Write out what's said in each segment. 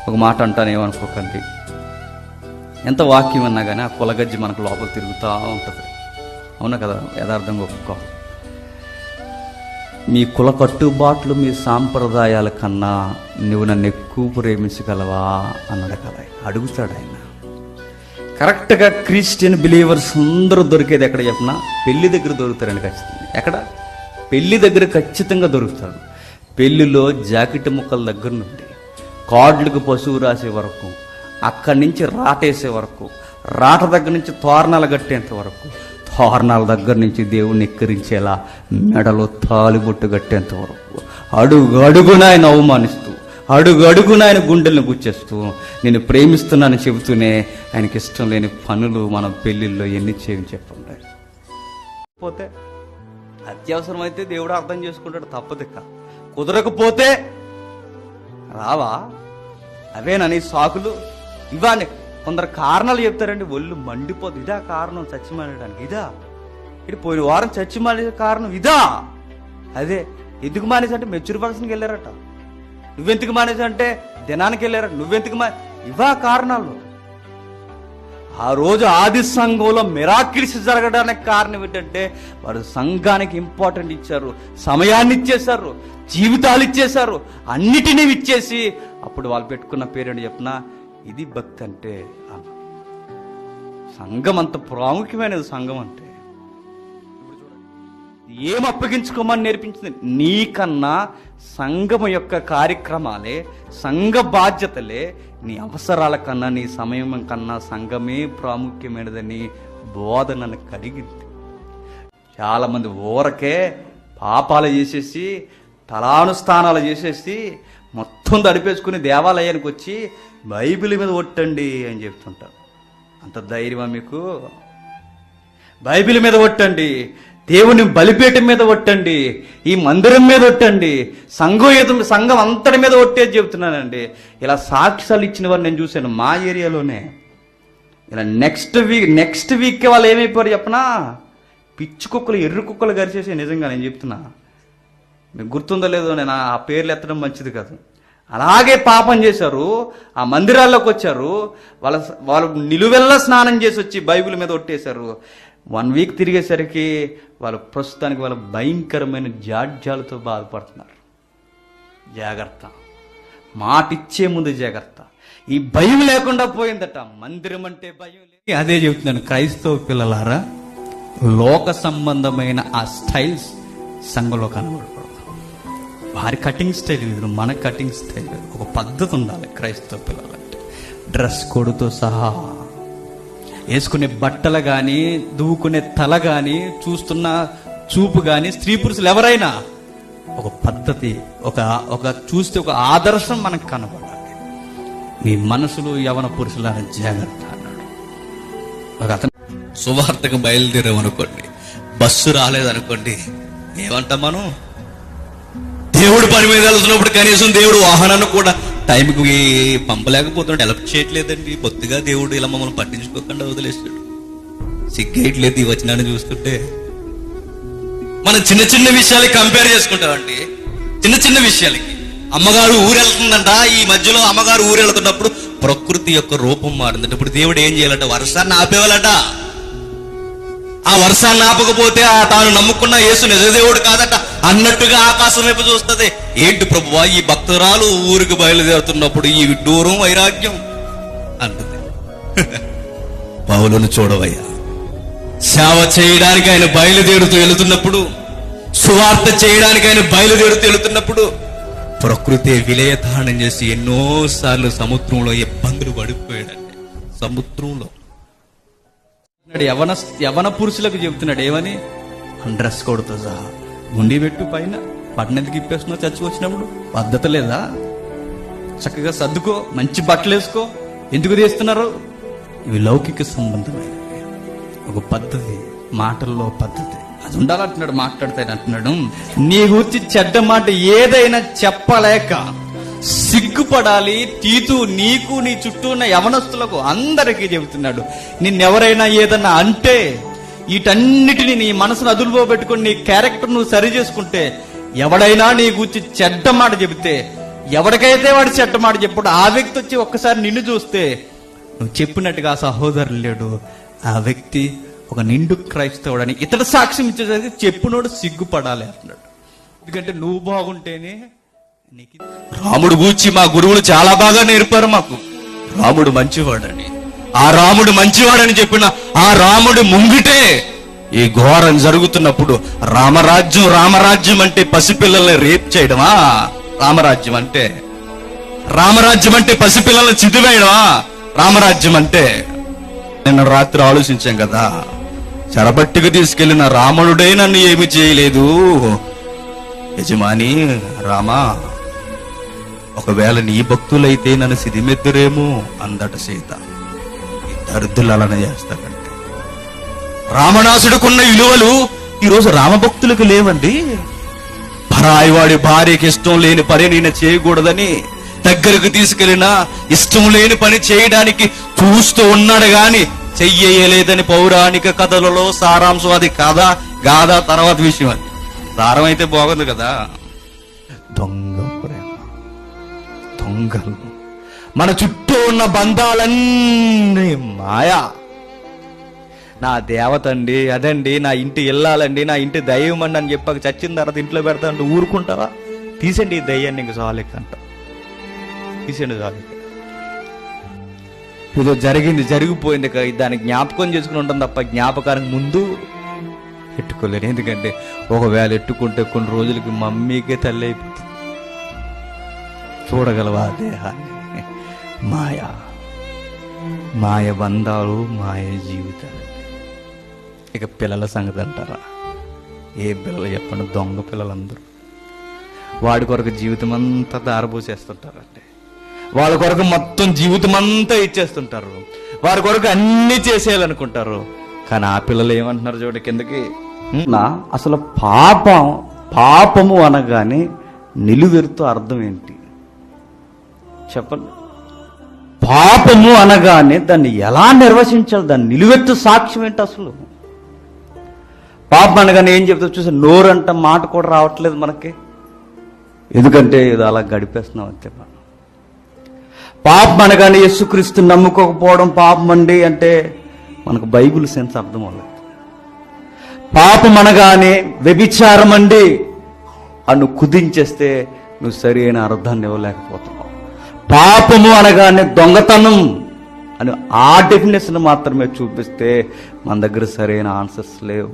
ఒక మాట అంటాను ఏమనుకోకండి ఎంత వాక్యం అన్నా కానీ ఆ కులగజ్జి మనకు లోపల తిరుగుతూ ఉంటుంది అవునా కదా యథార్థంగా ఒప్పుకోవాలి మీ కుల కట్టుబాట్లు మీ సాంప్రదాయాల కన్నా నువ్వు నన్ను ఎక్కువ ప్రేమించగలవా అన్నాడు కదా ఆయన అడుగుతాడు ఆయన కరెక్ట్గా క్రిస్టియన్ బిలీవర్స్ అందరూ దొరికేది ఎక్కడ చెప్పినా పెళ్లి దగ్గర దొరుకుతారండి ఖచ్చితంగా ఎక్కడ పెళ్లి దగ్గర ఖచ్చితంగా దొరుకుతాడు పెళ్లిలో జాకెట్ ముక్కల దగ్గర నుండి కార్డులకు పశువు రాసే వరకు అక్కడి నుంచి రాటేసే వరకు రాట దగ్గర నుంచి తోరణాలు కట్టేంత వరకు తోరణాల దగ్గర నుంచి దేవుణ్ణి ఎక్కిరించేలా మెడలో తాలిబొట్టు కట్టేంత వరకు అడుగు అడుగున ఆయన అవమానిస్తూ అడుగు అడుగున ఆయన గుండెలను గుచ్చేస్తూ నేను ప్రేమిస్తున్నానని చెబుతూనే ఆయనకి ఇష్టం లేని పనులు మన పెళ్ళిళ్ళలో ఎన్ని చేయని చెప్పండి పోతే అత్యవసరమైతే దేవుడు అర్థం చేసుకుంటాడు తప్పదిక్క కుదరకపోతే రావా అవేనని సాకులు ఇవాని కొందరు కారణాలు చెప్తారండి ఒళ్ళు మండిపోదు ఇదా కారణం చచ్చి మానేయడానికి ఇదా ఇటు పోయిన వారం చచ్చి మానే కారణం ఇదా అదే ఎందుకు మానేసి అంటే మెచ్యూర్ ఫంక్షన్కి వెళ్ళారట నువ్వెందుకు మానేసి అంటే దినానికి వెళ్ళారట నువ్వెందుకు మా ఇవా కారణాలు ఆ రోజు ఆది సంఘంలో మిరాకిల్స్ జరగడానికి కారణం ఏంటంటే వారు సంఘానికి ఇంపార్టెంట్ ఇచ్చారు సమయాన్ని ఇచ్చేశారు జీవితాలు ఇచ్చేశారు అన్నిటినీ ఇచ్చేసి అప్పుడు వాళ్ళు పెట్టుకున్న పేరేంటి చెప్పిన ఇది భక్తి అంటే అన్న సంఘం అంత ప్రాముఖ్యమైనది సంఘం అంటే ఏం అప్పగించుకోమని నేర్పించింది నీకన్నా సంఘం యొక్క కార్యక్రమాలే సంఘ బాధ్యతలే నీ అవసరాల కన్నా నీ సమయం కన్నా సంఘమే ప్రాముఖ్యమైనదని బోధ నన్ను కలిగింది చాలామంది ఊరకే పాపాలు చేసేసి తలానుష్ఠానాలు చేసేసి మొత్తం తడిపేసుకుని దేవాలయానికి వచ్చి బైబిల్ మీద ఒట్టండి అని చెప్తుంటారు అంత ధైర్యమా మీకు బైబిల్ మీద ఒట్టండి దేవుని బలిపీఠం మీద ఒట్టండి ఈ మందిరం మీద ఒట్టండి సంఘం ఏదో- సంఘం అంతటి మీద ఒట్టేది చెబుతున్నానండి ఇలా సాక్ష్యాలు ఇచ్చిన వారు నేను చూశాను మా ఏరియాలోనే ఇలా నెక్స్ట్ వీక్ నెక్స్ట్ వీక్ వాళ్ళు ఏమైపోయారు చెప్పనా పిచ్చి కుక్కలు ఎర్రి కుక్కలు గరిచేసి నిజంగా నేను చెప్తున్నా మీకు గుర్తుందో లేదో నేను ఆ పేర్లు ఎత్తడం మంచిది కాదు అలాగే పాపం చేశారు ఆ మందిరాల్లోకి వచ్చారు వాళ్ళ వాళ్ళు నిలువెల్లా స్నానం చేసి వచ్చి బైబిల్ మీద ఒట్టేశారు వన్ వీక్ తిరిగేసరికి వాళ్ళు ప్రస్తుతానికి వాళ్ళ భయంకరమైన జాడ్యాలతో బాధపడుతున్నారు జాగ్రత్త మాట ఇచ్చే ముందు జాగ్రత్త ఈ భయం లేకుండా పోయిందట మందిరం అంటే భయం లేదు అదే చెప్తున్నాను క్రైస్తవ పిల్లలారా లోక సంబంధమైన ఆ స్టైల్స్ సంఘంలో కనబడకూడదు వారి కటింగ్ స్టైల్ వేరు మన కటింగ్ స్టైల్ వేరు ఒక పద్ధతి ఉండాలి క్రైస్తవ పిల్లలంటే డ్రెస్ కోడ్తో సహా వేసుకునే బట్టలు కానీ దువ్వుకునే తల కానీ చూస్తున్న చూపు కానీ స్త్రీ పురుషులు ఎవరైనా ఒక పద్ధతి ఒక ఒక చూస్తే ఒక ఆదర్శం మనకు కనబడాలి మీ మనసులు యవన పురుషులని జాగ్రత్త అన్నాడు ఒక అతను సువార్తకు బయలుదేరామనుకోండి బస్సు రాలేదనుకోండి ఏమంటాం మనం దేవుడు పని మీద వెళ్తున్నప్పుడు కనీసం దేవుడు వాహనాన్ని కూడా టైంకి పంపలేకపోతున్నాడు హెల్ప్ చేయట్లేదండి బొత్తిగా దేవుడు ఇలా మమ్మల్ని పట్టించుకోకుండా వదిలేస్తాడు సిగ్గేయట్లేదు ఈ వచనాన్ని చూస్తుంటే మనం చిన్న చిన్న విషయాలకి కంపేర్ చేసుకుంటామండి చిన్న చిన్న విషయాలకి అమ్మగారు ఊరెళ్తుందంట ఈ మధ్యలో అమ్మగారు ఊరెళ్తున్నప్పుడు ప్రకృతి యొక్క రూపం మారిందంట ఇప్పుడు దేవుడు ఏం చేయాలంట వర్షాన్ని ఆపేవాలట ఆ వర్షాన్ని ఆపకపోతే ఆ తాను నమ్ముకున్న యేసు నిజదేవుడు కాదట అన్నట్టుగా ఆకాశం వైపు చూస్తుంది ఏంటి ప్రభువా ఈ భక్తురాలు ఊరికి బయలుదేరుతున్నప్పుడు ఈ విడ్డూరం వైరాగ్యం అంటుంది పౌలను చూడవయ్యా సేవ చేయడానికి ఆయన బయలుదేరుతూ వెళుతున్నప్పుడు సువార్త చేయడానికి ఆయన బయలుదేరుతూ వెళుతున్నప్పుడు ప్రకృతి విలయతాళం చేసి ఎన్నోసార్లు సముద్రంలో ఇబ్బందులు పడిపోయాడండి సముద్రంలో చెప్తున్నాడు యవన యవన పురుషులకు చెబుతున్నాడు ఏమని డ్రెస్ కోడ్తో సహా గుండి పెట్టు పైన పట్టణెందుకు ఇప్పేస్తున్నావు చచ్చి వచ్చినప్పుడు పద్ధతి లేదా చక్కగా సర్దుకో మంచి బట్టలు వేసుకో ఎందుకు తీస్తున్నారు ఇవి లౌకిక సంబంధమైనవి ఒక పద్ధతి మాటల్లో పద్ధతి అది ఉండాలంటున్నాడు మాట్లాడితే అంటున్నాడు నీ గురించి చెడ్డ మాట ఏదైనా చెప్పలేక సిగ్గుపడాలి తీతు నీకు నీ చుట్టూ ఉన్న యవనస్తులకు అందరికీ చెబుతున్నాడు నిన్నెవరైనా ఏదన్నా అంటే వీటన్నిటిని నీ మనసును అదుపులో పెట్టుకుని నీ క్యారెక్టర్ నువ్వు సరి చేసుకుంటే ఎవడైనా నీ గురించి చెడ్డ మాట చెబితే ఎవరికైతే వాడు చెడ్డ మాట చెప్పుడు ఆ వ్యక్తి వచ్చి ఒక్కసారి నిన్ను చూస్తే నువ్వు చెప్పినట్టుగా ఆ సహోదరులు లేడు ఆ వ్యక్తి ఒక నిండు క్రైస్తవుడని ఇతడు సాక్ష్యం ఇచ్చేసరికి చెప్పునోడు సిగ్గుపడాలి అంటున్నాడు ఎందుకంటే నువ్వు బాగుంటేనే నీకు రాముడు గూర్చి మా గురువులు చాలా బాగా నేర్పారు మాకు రాముడు మంచివాడని ఆ రాముడు మంచివాడని చెప్పిన ఆ రాముడు ముంగిటే ఈ ఘోరం జరుగుతున్నప్పుడు రామరాజ్యం రామరాజ్యం అంటే పసిపిల్లల్ని రేప్ చేయడమా రామరాజ్యం అంటే రామరాజ్యం అంటే పసిపిల్లల్ని చిదివేయడమా రామరాజ్యం అంటే నిన్న రాత్రి ఆలోచించాం కదా చెరబట్టిగా తీసుకెళ్లిన రావణుడే నన్ను ఏమి చేయలేదు యజమాని రామా ఒకవేళ నీ భక్తులైతే నన్ను సిదిమెద్దురేమో అందట సీత ఈ దరిద్రులు అలానే చేస్తారంటే రామణాసుడికున్న విలువలు ఈరోజు రామభక్తులకు లేవండి పరాయివాడి భార్యకి ఇష్టం లేని పని నేను చేయకూడదని దగ్గరకు తీసుకెళ్ళినా ఇష్టం లేని పని చేయడానికి చూస్తూ ఉన్నాడు గాని చెయ్యలేదని పౌరాణిక కథలలో సారాంశం అది కాదా గాదా తర్వాత విషయం అది సారం అయితే బాగుంది కదా దొంగ ప్రేమ దొంగలు మన చుట్టూ ఉన్న బంధాలన్నీ మాయా నా దేవత అండి అదండి నా ఇంటి ఇల్లాలండి నా ఇంటి దైవం అండి అని చెప్పాక చచ్చిన తర్వాత ఇంట్లో పెడతా అంటే ఊరుకుంటావా తీసండి ఈ దయ్యాన్ని ఇంక చాలు అంట తీసండి చాలు ఇక. ఏదో జరిగింది జరిగిపోయింది ఇక దాన్ని జ్ఞాపకం చేసుకుని ఉంటాం తప్ప జ్ఞాపకానికి ముందు ఎట్టుకోలేను ఎందుకంటే ఒకవేళ ఎట్టుకుంటే కొన్ని రోజులకి మమ్మీకే తల్లి అయిపోతుంది చూడగలవా ఆ దేహాన్ని మాయ మాయ బంధాలు మాయ జీవితాలు ఇక పిల్లల సంగతి అంటారా ఏ పిల్లలు చెప్పండి దొంగ పిల్లలందరూ వాడి కొరకు జీవితం అంతా దారబోసేస్తుంటారండి వాళ్ళ కొరకు మొత్తం జీవితం అంతా ఇచ్చేస్తుంటారు వారి కొరకు అన్ని చేసేయాలనుకుంటారు కానీ ఆ పిల్లలు ఏమంటున్నారు చూడ కిందకి నా అసలు పాపం పాపము అనగానే నిలువెరుతో అర్థం ఏంటి చెప్పండి పాపము అనగానే దాన్ని ఎలా నిర్వచించాలి దాన్ని నిలువెత్తు సాక్ష్యం ఏంటి అసలు పాపం అనగానే ఏం చెప్తా చూసి నోరంట మాట కూడా రావట్లేదు మనకి ఎందుకంటే ఏదో అలా గడిపేస్తున్నాం అంతే మనం పాపం అనగానే యేసుక్రీస్తు నమ్ముకోకపోవడం పాపం అండి అంటే మనకు బైబిల్ సెన్స్ అర్థం అవ్వలేదు పాపం అనగానే వ్యభిచారం అండి అను కుదించేస్తే నువ్వు సరైన అర్థాన్ని ఇవ్వలేకపోతున్నావు పాపము అనగానే దొంగతనం అని ఆ డెఫినేషన్ మాత్రమే చూపిస్తే మన దగ్గర సరైన ఆన్సర్స్ లేవు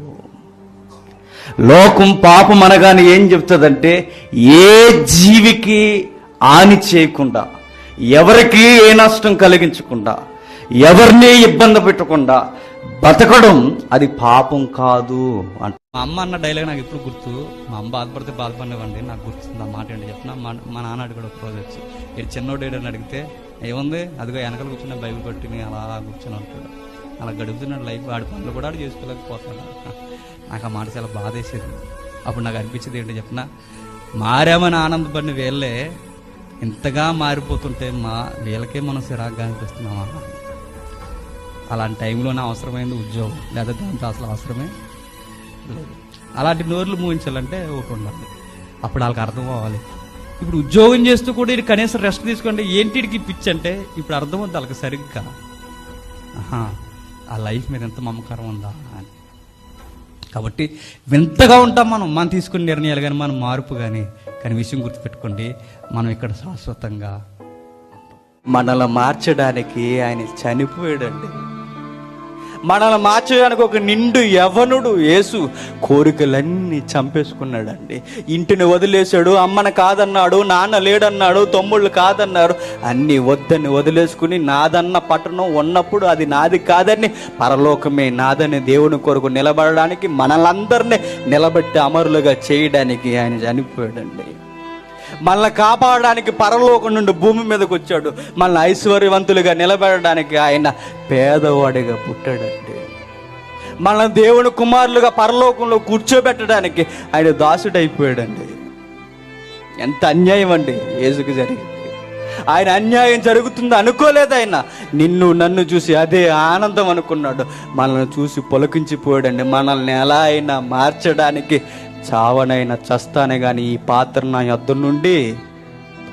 లోకం పాపం అనగానే ఏం చెప్తుందంటే ఏ జీవికి హాని చేయకుండా ఎవరికి ఏ నష్టం కలిగించకుండా ఎవరిని ఇబ్బంది పెట్టకుండా బతకడం అది పాపం కాదు అంట మా అమ్మ అన్న డైలాగ్ నాకు ఎప్పుడు గుర్తు మా అమ్మ బాధపడితే బాధపడినవ్వండి నాకు గుర్తుంది ఆ మాట ఏంటి చెప్పిన మా మా నాన్న అడిగాడు ఒక రోజు వచ్చి ఇది చిన్నోడు ఏడని అడిగితే ఏముంది అదిగో వెనకాల కూర్చున్న బైబిల్ పట్టుకుని అలా కూర్చొని ఉంటాడు అలా గడుపుతున్నాడు లైఫ్ వాడి పనులు కూడా ఆడు చేసుకోలేకపోతున్నాడు నాకు ఆ మాట చాలా బాధ వేసేది అప్పుడు నాకు అనిపించేది ఏంటో చెప్పిన మారామని ఆనందపడిన వీళ్ళే ఇంతగా మారిపోతుంటే మా వీళ్ళకే మనం సిరాగ్గా అనిపిస్తున్నామా అలాంటి టైంలోనే అవసరమైంది ఉద్యోగం లేదా దాంతో అసలు అవసరమే లేదు అలాంటి నోర్లు మూయించాలంటే ఒకటి ఉండాలి అప్పుడు వాళ్ళకి అర్థం అవ్వాలి ఇప్పుడు ఉద్యోగం చేస్తూ కూడా ఇది కనీసం రెస్ట్ తీసుకోండి ఏంటి వీడికి పిచ్చి అంటే ఇప్పుడు అర్థం అవుతుంది వాళ్ళకి సరిగ్గా ఆహా, ఆ లైఫ్ మీద ఎంత మమకారం ఉందా అని కాబట్టి వింతగా ఉంటాం మనం మనం తీసుకునే నిర్ణయాలు కానీ మనం మార్పు కానీ కానీ విషయం గుర్తుపెట్టుకోండి మనం ఇక్కడ శాశ్వతంగా మనల్ని మార్చడానికి ఆయన చనిపోయాడండి మనల్ని మార్చడానికి ఒక నిండు యవనుడు యేసు కోరికలన్నీ చంపేసుకున్నాడండి ఇంటిని వదిలేశాడు అమ్మని కాదన్నాడు నాన్న లేడన్నాడు తమ్ముళ్ళు కాదన్నారు అన్ని వద్దని వదిలేసుకుని నాదన్న పట్టణం ఉన్నప్పుడు అది నాది కాదని పరలోకమే నాదని దేవుని కొరకు నిలబడడానికి మనలందరినీ నిలబెట్టి అమరులుగా చేయడానికి ఆయన చనిపోయాడండి మనల్ని కాపాడడానికి పరలోకం నుండి భూమి మీదకి వచ్చాడు మనల్ని ఐశ్వర్యవంతులుగా నిలబెట్టడానికి ఆయన పేదవాడిగా పుట్టాడండి మనల్ని దేవుని కుమారులుగా పరలోకంలో కూర్చోబెట్టడానికి ఆయన దాసుడైపోయాడండి ఎంత అన్యాయం అండి యేసుకు జరిగింది ఆయన అన్యాయం జరుగుతుంది అనుకోలేదు ఆయన నిన్ను నన్ను చూసి అదే ఆనందం అనుకున్నాడు మనల్ని చూసి పొలకించిపోయాడండి మనల్ని ఎలా అయినా మార్చడానికి చావనైనా చస్తానే కానీ ఈ పాత్ర నా యొద్ద నుండి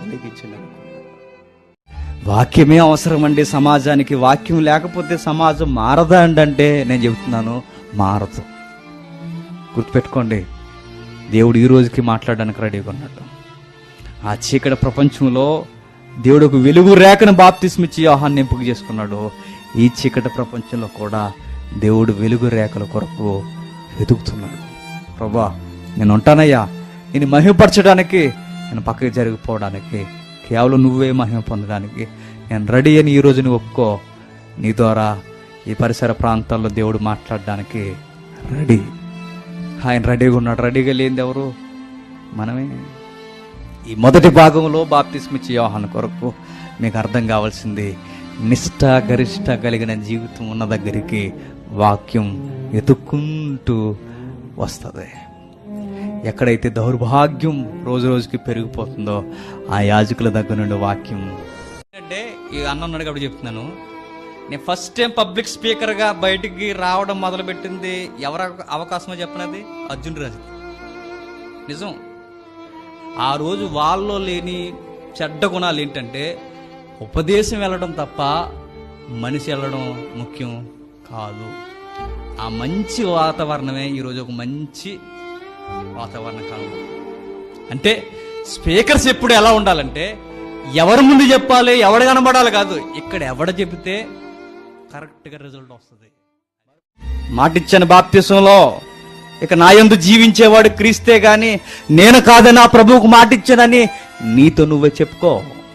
కలిగించింది అనుకున్నాను వాక్యమే అవసరం అండి సమాజానికి వాక్యం లేకపోతే సమాజం మారదా అండి అంటే నేను చెబుతున్నాను మారదు గుర్తుపెట్టుకోండి దేవుడు ఈ రోజుకి మాట్లాడడానికి రెడీగా ఉన్నాడు ఆ చీకటి ప్రపంచంలో దేవుడు ఒక వెలుగు రేఖను బాప్తిస్మిచ్చి యోహాన్ని ఎంపిక చేసుకున్నాడు ఈ చీకటి ప్రపంచంలో కూడా దేవుడు వెలుగు రేఖల కొరకు వెతుకుతున్నాడు ప్రభా నేను ఉంటానయ్యా నేను మహిమపరచడానికి నేను పక్కకి జరిగిపోవడానికి కేవలం నువ్వే మహిమ పొందడానికి నేను రెడీ అని ఈ రోజు నువ్వు ఒప్పుకో నీ ద్వారా ఈ పరిసర ప్రాంతాల్లో దేవుడు మాట్లాడడానికి రెడీ ఆయన రెడీగా ఉన్నాడు రెడీగా లేనిది ఎవరు మనమే ఈ మొదటి భాగంలో బాప్తిస్మిచ్చి యోహాను కొరకు మీకు అర్థం కావాల్సింది నిష్ఠ గరిష్ట కలిగిన జీవితం ఉన్న దగ్గరికి వాక్యం ఎతుక్కుంటూ వస్తుంది ఎక్కడైతే దౌర్భాగ్యం రోజు రోజుకి పెరిగిపోతుందో ఆ యాజకుల దగ్గర నుండి వాక్యం అంటే ఈ అన్న ఉన్నాడు కాబట్టి చెప్తున్నాను నేను ఫస్ట్ టైం పబ్లిక్ స్పీకర్గా బయటికి రావడం మొదలుపెట్టింది ఎవరు అవకాశమో చెప్పినది అర్జున్ రాజు నిజం ఆ రోజు వాళ్ళలో లేని చెడ్డ గుణాలు ఏంటంటే ఉపదేశం వెళ్ళడం తప్ప మనిషి వెళ్ళడం ముఖ్యం కాదు ఆ మంచి వాతావరణమే ఈరోజు ఒక మంచి వాతావరణ కాలం అంటే స్పీకర్స్ ఎప్పుడు ఎలా ఉండాలంటే ఎవరి ముందు చెప్పాలి ఎవడు కనబడాలి కాదు ఇక్కడ ఎవడ చెబితే కరెక్ట్గా రిజల్ట్ వస్తుంది మాటిచ్చాను బాప్తిసంలో ఇక నా యందు జీవించేవాడు క్రీస్తే గాని నేను కాదని ఆ ప్రభువుకు మాటిచ్చానని నీతో నువ్వే చెప్పుకో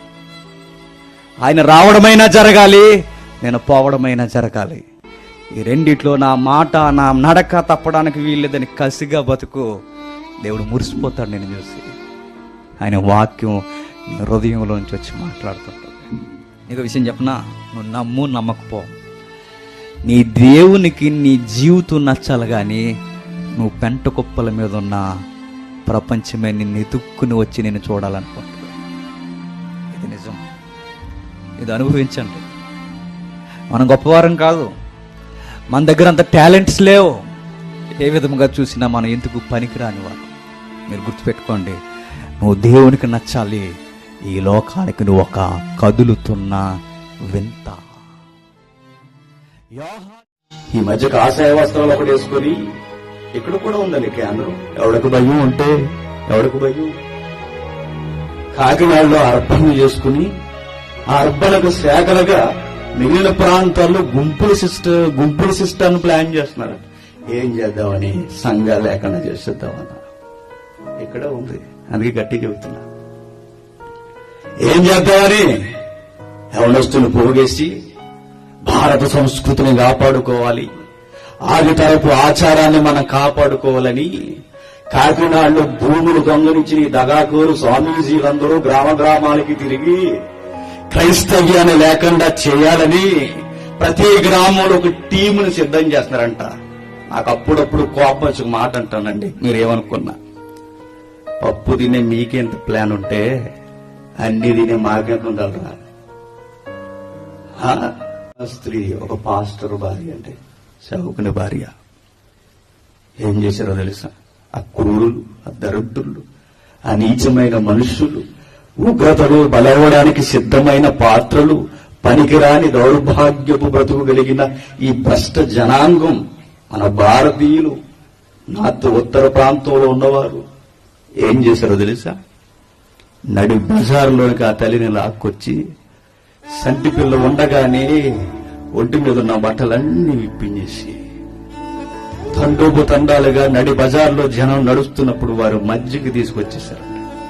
ఆయన రావడమైనా జరగాలి నేను పోవడమైనా జరగాలి ఈ రెండిట్లో నా మాట నా నడక తప్పడానికి వీల్లేదని కసిగా బతుకు దేవుడు మురిసిపోతాడు నేను చూసి ఆయన వాక్యం నీ హృదయంలోంచి వచ్చి మాట్లాడుతుంటుంది నీకు విషయం చెప్పనా నువ్వు నమ్ము నమ్మకపో నీ దేవునికి నీ జీవితం నచ్చాలి కానీ నువ్వు పెంట కుప్పల మీద ఉన్న ప్రపంచమే నిన్ను ఎదుక్కుని వచ్చి నేను చూడాలనుకుంటుంది ఇది నిజం ఇది అనుభవించండి మనం గొప్పవారం కాదు మన దగ్గర అంత టాలెంట్స్ లేవు ఏ విధముగా చూసినా మనం ఎందుకు పనికిరాని వారు మీరు గుర్తుపెట్టుకోండి నువ్వు దేవునికి నచ్చాలి ఈ లోకానికి నువ్వు ఒక కదులుతున్న వింత ఈ మధ్య కాషాయ వస్త్రాలు ఒకటి వేసుకొని ఇక్కడ కూడా ఉందండి కేంద్రం ఎవడకు భయం ఉంటే ఎవడకు భయం కాకినాడలో అర్పణ చేసుకుని ఆ అర్పణకు శాఖలుగా మిగిలిన ప్రాంతాల్లో గుంపుల సిస్టర్ గుంపుల సిస్టర్ను ప్లాన్ చేస్తున్నారు ఏం చేద్దామని సంఘాలు లేకుండా చేసేద్దామన్నా ఇక్కడ ఉంది అందుకే గట్టి చెబుతున్నా ఏం చేద్దామని యవనస్తులు పోగేసి భారత సంస్కృతిని కాపాడుకోవాలి ఆది తరపు ఆచారాన్ని మనం కాపాడుకోవాలని కాకినాడలో భూములు దొంగలించిన ఈ దగాకోరు స్వామీజీలందరూ గ్రామ గ్రామాలకి తిరిగి క్రైస్తవ్యాన్ని లేకుండా చేయాలని ప్రతి గ్రామంలో ఒక టీముని సిద్ధం చేస్తున్నారంట నాకు అప్పుడప్పుడు కోపం వచ్చి ఒక మాట అంటానండి మీరేమనుకున్నా పప్పు తినే మీకెంత ప్లాన్ ఉంటే అన్ని తినే మాకెంత ఉండాలరా ఆ? స్త్రీ ఒక పాస్టర్ భార్య అంటే సేవకుని భార్య ఏం చేశారో తెలుసా ఆ క్రూరులు ఆ దరిద్రులు ఆ నీచమైన మనుషులు ఉగ్రతలు బలవడానికి సిద్ధమైన పాత్రలు పనికిరాని దౌర్భాగ్యపు బ్రతుకు కలిగిన ఈ భ్రష్ట జనాంగం మన భారతీయులు నార్త్ ఉత్తర ప్రాంతంలో ఉన్నవారు ఏం చేశారో తెలుసా నడి బజార్లోనికి ఆ తల్లిని లాక్కొచ్చి సంటి పిల్ల ఉండగానే ఒంటి మీద ఉన్న బట్టలన్నీ విప్పించేసి తండోపు తండాలుగా నడి బజార్లో జనం నడుస్తున్నప్పుడు వారు మధ్యకి తీసుకొచ్చేసారు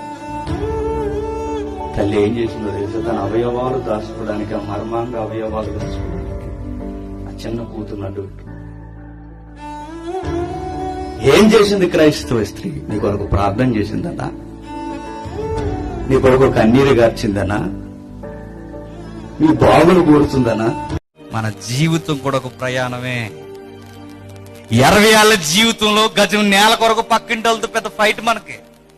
తల్లి ఏం చేసిందో తెలుసా తన అవయవాలు దాచుకోవడానికి ఆ మర్మాంగ అవయవాలు దాచుకోవడానికి ఆ చిన్న కూతురు అడ్డు పెట్టు. ఏం చేసింది క్రైస్తవ స్త్రీ నీ కొరకు ప్రార్థన చేసిందన్నా నీ కొరకు కన్నీరు గార్చిందనా నీ బాగులు కోరుతుందనా మన జీవితం కూడా ఒక ప్రయాణమే ఇరవై ఏళ్ళ జీవితంలో గజం నేల కొరకు పక్కింటి వాళ్ళతో పెద్ద ఫైట్ మనకి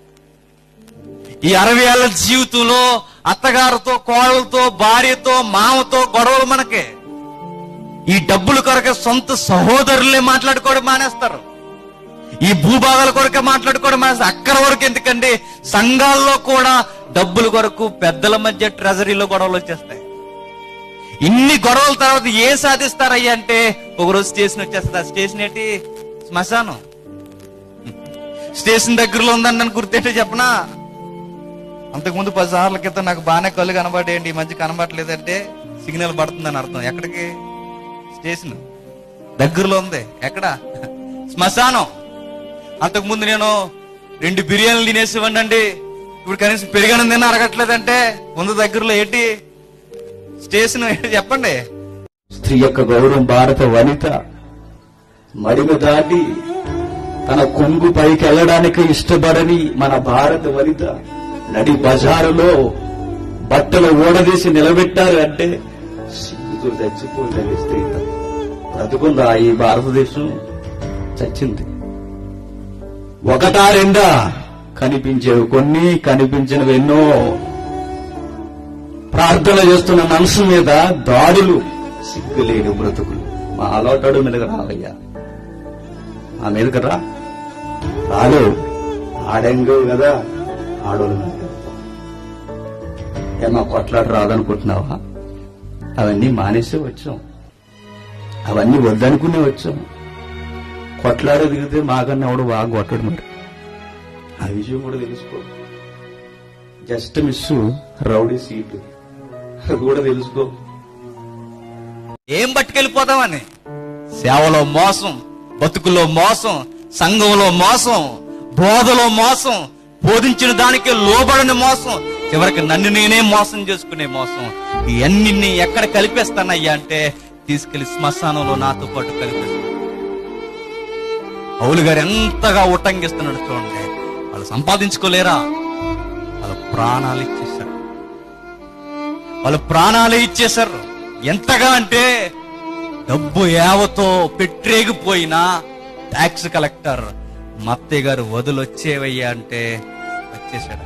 ఈ అరవై ఏళ్ళ జీవితంలో అత్తగారితో కోడలతో భార్యతో మామతో గొడవలు మనకి ఈ డబ్బుల కొరకే సొంత సహోదరులే మాట్లాడుకోవడం మానేస్తారు ఈ భూభాగాల కొరకే మాట్లాడుకోవడం మానేస్తారు అక్కడి వరకు ఎందుకండి సంఘాల్లో కూడా డబ్బుల కొరకు పెద్దల మధ్య ట్రెజరీలో గొడవలు వచ్చేస్తాయి ఇన్ని గొడవల తర్వాత ఏం సాధిస్తారయ్యా అంటే ఒకరోజు స్టేషన్ వచ్చేస్తుంది ఆ స్టేషన్ ఏంటి శ్మశానం స్టేషన్ దగ్గరలో ఉందని నన్ను గుర్తేంటో చెప్పనా అంతకుముందు పది సార్ల క్రితం నాకు బాగానే కళ్ళు కనబడేయండి ఈ మధ్య కనబడలేదంటే సిగ్నల్ పడుతుందని అర్థం ఎక్కడికి స్టేషన్ దగ్గరలో ఉంది ఎక్కడ శ్మశానం అంతకుముందు నేను రెండు బిర్యానీలు తినేసి ఇవ్వండి ఇప్పుడు కనీసం పెరిగాను తిన్న అరగట్లేదంటే ముందు దగ్గరలో ఏంటి స్టేషన్ ఏంటి చెప్పండి స్త్రీ యొక్క గౌరవం భారత వనిత మడిమ దాటి తన కొంగు పైకి వెళ్ళడానికి ఇష్టపడని మన భారత వనిత నడి బజారులో బట్టలు ఓడదీసి నిలబెట్టారు అంటే సిగ్గుతో చచ్చిపోయిందని స్త్రీ బ్రతుకుందా ఈ భారతదేశం చచ్చింది ఒకటా రెండా కనిపించేవి కొన్ని కనిపించినవి ఎన్నో ప్రార్థన చేస్తున్న మనసు మీద దాడులు సిగ్గులేని బ్రతుకులు మా అలవాటాడు మీదకి రావయ్యా ఆ మీదకి రా రాలేవు ఆడంగు కదా ఆడోళ్ళు మీదకి వెళ్తాం. ఏమా కొట్లాట రాదనుకుంటున్నావా అవన్నీ మానేసే వచ్చాం అవన్నీ వద్దనుకునే వచ్చాం కొట్లాడ దిగితే మాకన్నా ఎవడు బాగా కొట్టడు మరి ఆ విషయం కూడా తెలుసుకో జస్ట్ మిస్ రౌడీ సీట్ అది కూడా తెలుసుకో ఏం పట్టుకెళ్ళిపోతామని సేవలో మోసం బతుకులో మోసం సంఘంలో మోసం బోధలో మోసం బోధించిన దానికి లోబడని మోసం చివరికి నన్ను నేనే మోసం చేసుకునే మోసం ఇవన్నీ ఎక్కడ కలిపేస్తానయ్యా అంటే తీసుకెళ్లి శ్మశానంలో నాతో పాటు కలిపేస్తాను పౌలు గారు ఎంతగా ఉట్టంగిస్తున్నాడు చూడండి వాళ్ళు సంపాదించుకోలేరా వాళ్ళ ప్రాణాలు ఇచ్చేశారు వాళ్ళు ప్రాణాలు ఇచ్చేశారు ఎంతగా అంటే డబ్బు యావతో పెట్టరేగిపోయినా ట్యాక్స్ కలెక్టర్ మత్తయ్య గారు వదిలొచ్చేవయ్యా అంటే వచ్చేసాడు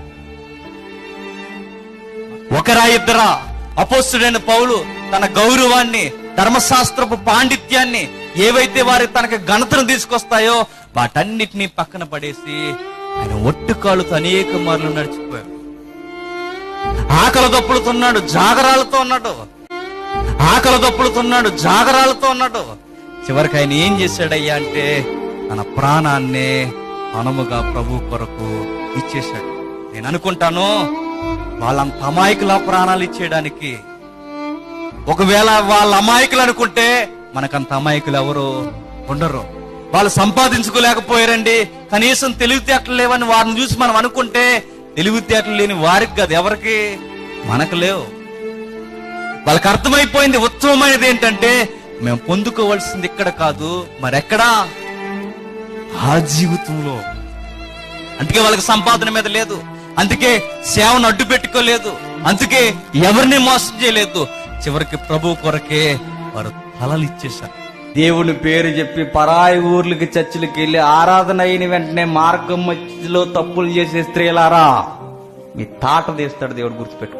ఒకరా ఇద్దరా అపోస్తుడైన పౌలు తన గౌరవాన్ని ధర్మశాస్త్రపు పాండిత్యాన్ని ఏవైతే వారి తనకు ఘనతను తీసుకొస్తాయో వాటన్నిటినీ పక్కన పడేసి ఆయన ఒట్టు కాళ్ళతో అనేక మార్లు నడిచిపోయాడు ఆకలి దప్పులుతున్నాడు జాగరాలతో ఉన్నాడు ఆకలి దప్పులుతున్నాడు జాగరాలతో ఉన్నాడు చివరికి ఆయన ఏం చేశాడయ్యా అంటే తన ప్రాణాన్నే అనుముగా ప్రభు కొరకు ఇచ్చేశాడు నేను అనుకుంటాను వాళ్ళంత అమాయకుల ప్రాణాలు ఇచ్చేయడానికి ఒకవేళ వాళ్ళ అమాయకులు అనుకుంటే మనకంత అమాయకులు ఎవరు ఉండరు వాళ్ళు సంపాదించుకోలేకపోయారండి కనీసం తెలివితేటలు లేవని వారిని చూసి మనం అనుకుంటే తెలివితేటలు లేని వారికి కాదు ఎవరికి మనకు లేవు వాళ్ళకి అర్థమైపోయింది ఉత్తమమైనది ఏంటంటే మేము పొందుకోవాల్సింది ఇక్కడ కాదు మరెక్కడా ఆ జీవితంలో అందుకే వాళ్ళకి సంపాదన మీద లేదు అందుకే సేవను అడ్డు పెట్టుకోలేదు అందుకే ఎవరిని మోసం చేయలేదు చివరికి ప్రభు కొరకే వారు తలలు ఇచ్చేశారు దేవుని పేరు చెప్పి పరాయి ఊర్లకి చర్చిలకి వెళ్ళి ఆరాధన అయిన వెంటనే మార్గం మధ్యలో తప్పులు చేసే స్త్రీలారా మీ తాట తీస్తాడు దేవుడు గుర్తుపెట్టుకోండి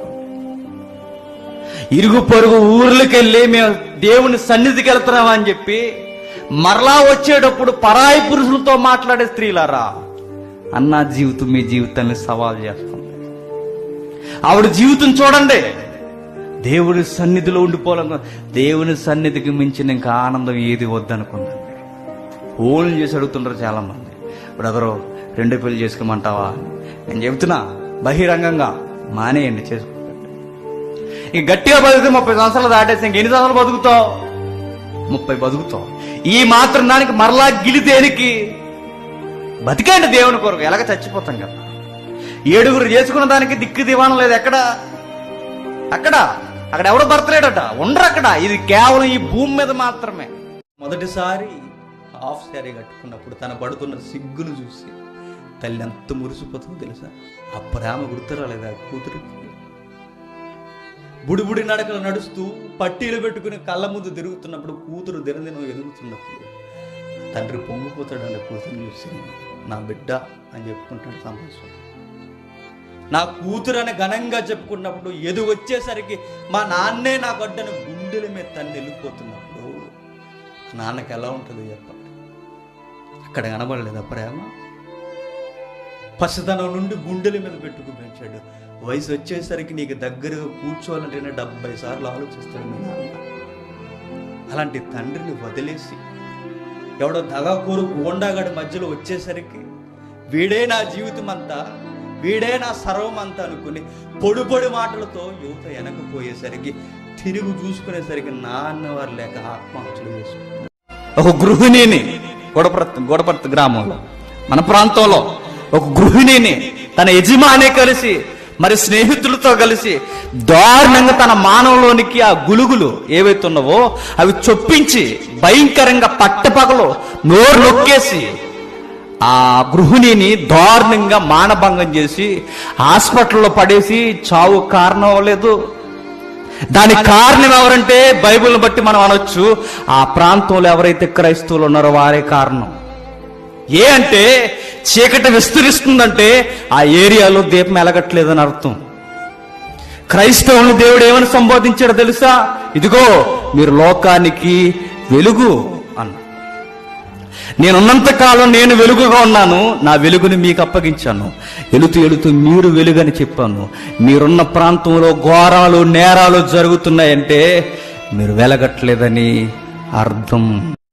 ఇరుగు పొరుగు ఊర్లకి వెళ్ళి మేము దేవుని సన్నిధికి వెళ్తున్నాం అని చెప్పి మరలా వచ్చేటప్పుడు పరాయి పురుషులతో మాట్లాడే స్త్రీలారా అన్న జీవితం మీ జీవితాన్ని సవాల్ చేస్తుంది ఆవిడ జీవితం చూడండి దేవుని సన్నిధిలో ఉండిపోవాలనుకున్నా దేవుని సన్నిధికి మించిన ఇంకా ఆనందం ఏది వద్దనుకున్నాను ఫోన్లు చేసి అడుగుతుంటారు చాలా మంది బ్రదరు రెండో పెళ్లి చేసుకోమంటావా నేను చెబుతున్నా బహిరంగంగా మానేయండి చేసుకోకండి ఇంక గట్టిగా బతికితే ముప్పై సంవత్సరాలు దాటేసి ఇంక ఎన్ని సంవత్సరాలు బతుకుతావు ముప్పై బతుకుతావు ఈ మాత్రం దానికి మరలా గిలితేనికి బతికేంటి దేవుని కొరకు ఎలాగ చచ్చిపోతాం కదా ఏడుగురు చేసుకున్న దానికి దిక్కు దివాణం లేదు ఎక్కడ అక్కడ అక్కడ ఎవడో భర్తలేడట ఉండరు అక్కడ ఇది కేవలం ఈ భూమి మీద మాత్రమే మొదటిసారి హాఫ్ శారీ కట్టుకున్నప్పుడు తన పడుతున్న సిగ్గును చూసి తల్లి ఎంత మురిసిపోతుందో తెలుసా ఆ ప్రేమ గుర్తురాలేదా కూతురికి బుడిబుడి నడకలు నడుస్తూ పట్టీలు పెట్టుకుని కళ్ళ ముందు తిరుగుతున్నప్పుడు కూతురు దినదినం ఎదుగుతున్నప్పుడు తండ్రి పొంగిపోతాడు కూతురు చూసి నా బిడ్డ అని చెప్పుకుంటాడు సంభాషణ నా కూతురు అని ఘనంగా చెప్పుకున్నప్పుడు ఎదు వచ్చేసరికి మా నాన్నే నా గడ్డను గుండెల మీద తన్ని వెళ్ళిపోతున్నప్పుడు నాన్నకి ఎలా ఉంటుంది చెప్పండి అక్కడ కనబడలేదా ప్రేమ పసితనం నుండి గుండెల మీద పెట్టుకు పెంచాడు వయసు వచ్చేసరికి నీకు దగ్గరగా కూర్చోవాలంటేనే డెబ్బై సార్లు ఆలోచిస్తాడు మీ నాన్న అలాంటి తండ్రిని వదిలేసి ఎవడో దగాకూరు గోండాగడి మధ్యలో వచ్చేసరికి వీడే నా జీవితం అంతా వీడే నా సర్వం అంతా అనుకుని పొడి పొడి మాటలతో యువత వెనకపోయేసరికి తిరిగి చూసుకునేసరికి నాన్నవారు లేక ఆత్మహత్యలు చేసుకుంటారు ఒక గృహిణిని గొడపర్తి గొడపర్తి గ్రామంలో మన ప్రాంతంలో ఒక గృహిణిని తన యజమాని కలిసి మరి స్నేహితులతో కలిసి దారుణంగా తన మానవులోనికి ఆ గులుగులు ఏవైతే ఉన్నావో అవి చొప్పించి భయంకరంగా పట్టపగలు నోరు నొక్కేసి ఆ గృహిణిని దారుణంగా మానభంగం చేసి హాస్పిటల్లో పడేసి చావు కారణం అవ్వలేదు దానికి కారణం ఎవరంటే బైబిల్ని బట్టి మనం అనొచ్చు ఆ ప్రాంతంలో ఎవరైతే క్రైస్తవులు ఉన్నారో వారే కారణం ఏ అంటే చీకటి విస్తరిస్తుందంటే ఆ ఏరియాలో దీపం ఎలగట్లేదని అర్థం క్రైస్తవుని దేవుడు ఏమని సంబోధించాడో తెలుసా ఇదిగో మీరు లోకానికి వెలుగు అన్న నేనున్నంత కాలం నేను వెలుగుగా ఉన్నాను నా వెలుగుని మీకు అప్పగించాను ఎలుతూ ఎలుతూ మీరు వెలుగని చెప్పాను మీరున్న ప్రాంతంలో ఘోరాలు నేరాలు జరుగుతున్నాయంటే మీరు వెలగట్లేదని అర్థం